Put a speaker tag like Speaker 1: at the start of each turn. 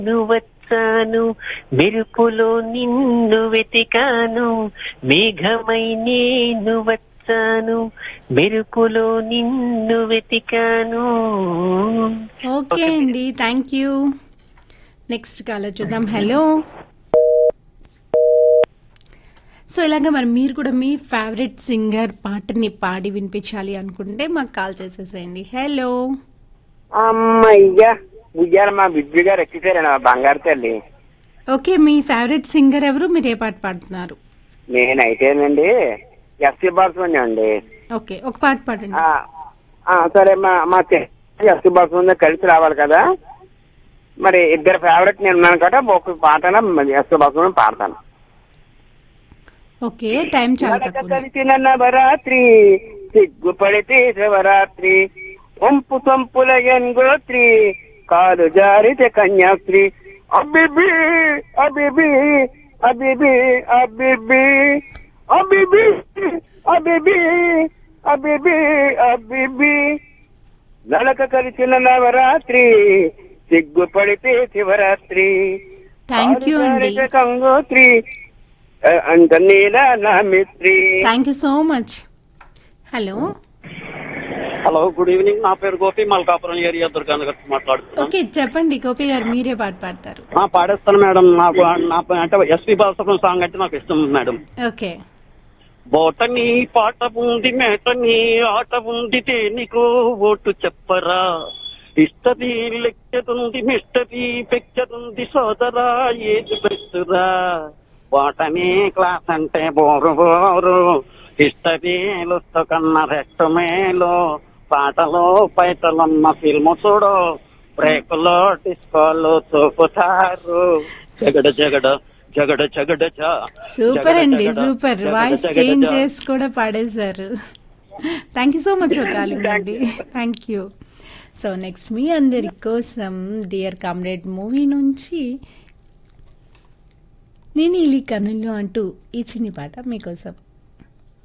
Speaker 1: నువ్వు వచ్చాను మెరుపులో నిన్ను వెతికాను మేఘమై నేను వచ్చాను మెరుపులో నిన్ను వెతికాను
Speaker 2: ఓకే అండి థ్యాంక్ యూ నెక్స్ట్ కాలర్ చూద్దాం హలో సో ఇలాగ మరి మీరు కూడా మీ ఫేవరెట్ సింగర్ పాటని పాడి వినిపించాలి అనుకుంటే మాకు కాల్ చేసేసేయండి హలో
Speaker 3: అమ్మయ్యా ఉయ్యాల మా బిడ్జి గారు ఎక్కిసారండి మా బంగారు తల్లి
Speaker 2: ఓకే మీ ఫేవరెట్ సింగర్ ఎవరు మీరు ఏ పాట పాడుతున్నారు
Speaker 3: నేనైతేనండి ఎస్సీ బాలసుమణి అండి
Speaker 2: ఓకే ఒక పాట పాడండి
Speaker 3: ఆ, ఆ, సరే మా మా ఎస్సీ బాలసుమణి కలిసి రావాలి కదా మరి ఇద్దరు ఫేవరెట్ నేను ఉన్నాను కదా ఒక పాట ఎస్సీ బాలసుమణి పాడతాను
Speaker 2: ఓకే టైం చాలా
Speaker 3: నడక
Speaker 2: తక్కువ ఉంది.
Speaker 3: కలిసిన నవరాత్రి సిగ్గుపడితే శివరాత్రి వంపు సొంపుల గోత్రి కాలు జారితే కన్యాస్త్రి అబిబి అబిబి అబిబి అబిబి అబిబి అబిబి అబిబి అబిబి నడక కలిసిన నవరాత్రి సిగ్గుపడితే శివరాత్రి
Speaker 2: థ్యాంక్ యూ
Speaker 3: కాలు
Speaker 2: అండి
Speaker 3: జారితే కంగోత్రి అంత నీల నా మిత్రి
Speaker 2: thank you so much hello
Speaker 4: hello good evening నా పేరు గోపి మల్కాపురం ఏరియా దుర్గానగర్ మాట్లాడుతున్నాను
Speaker 2: ఓకే చెప్పండి గోపి గారు మీరే పాట పాడతారు
Speaker 4: ఆ, పాడేస్తాను మేడం నాకు నా అంటే ఎస్పి బాలసుబ్రహ్మణ్యం సాంగ్ అంటే నాకు ఇష్టం మేడం
Speaker 2: ఓకే
Speaker 4: బోటని పాట ఉంది మేటని ఆట ఉంది దేనికో ఓటు చెప్పరా ఇష్టది లెక్కదుంది మిష్టది పెక్కదుంది సోదరా ఏది బెస్టురా బోటని క్లాస్ అంటే బోరు బోరు ఇష్టది లుస్త కన్నా రెస్ట్ మేలు పాటలు పైటలున్న ఫిల్మ్ చూడు బ్రేకులో డిస్కోలు చూపుతారు జగడ జగడ జగడ జగడ జా
Speaker 2: సూపర్
Speaker 4: జగడ
Speaker 2: అండి
Speaker 4: జగడ
Speaker 2: సూపర్
Speaker 4: జగడ
Speaker 2: వాయిస్
Speaker 4: జగడ
Speaker 2: చేంజ్
Speaker 4: జా.
Speaker 2: చేసి కూడా పాడేశారు thank you so much for calling అండి థ్యాంక్ యూ సో నెక్స్ట్ మీ అందరి కోసం డియర్ కామ్రేడ్ మూవీ నుంచి నేను ఇలి కనులు అంటూ ఈ చిన్ని పాట మీకోసం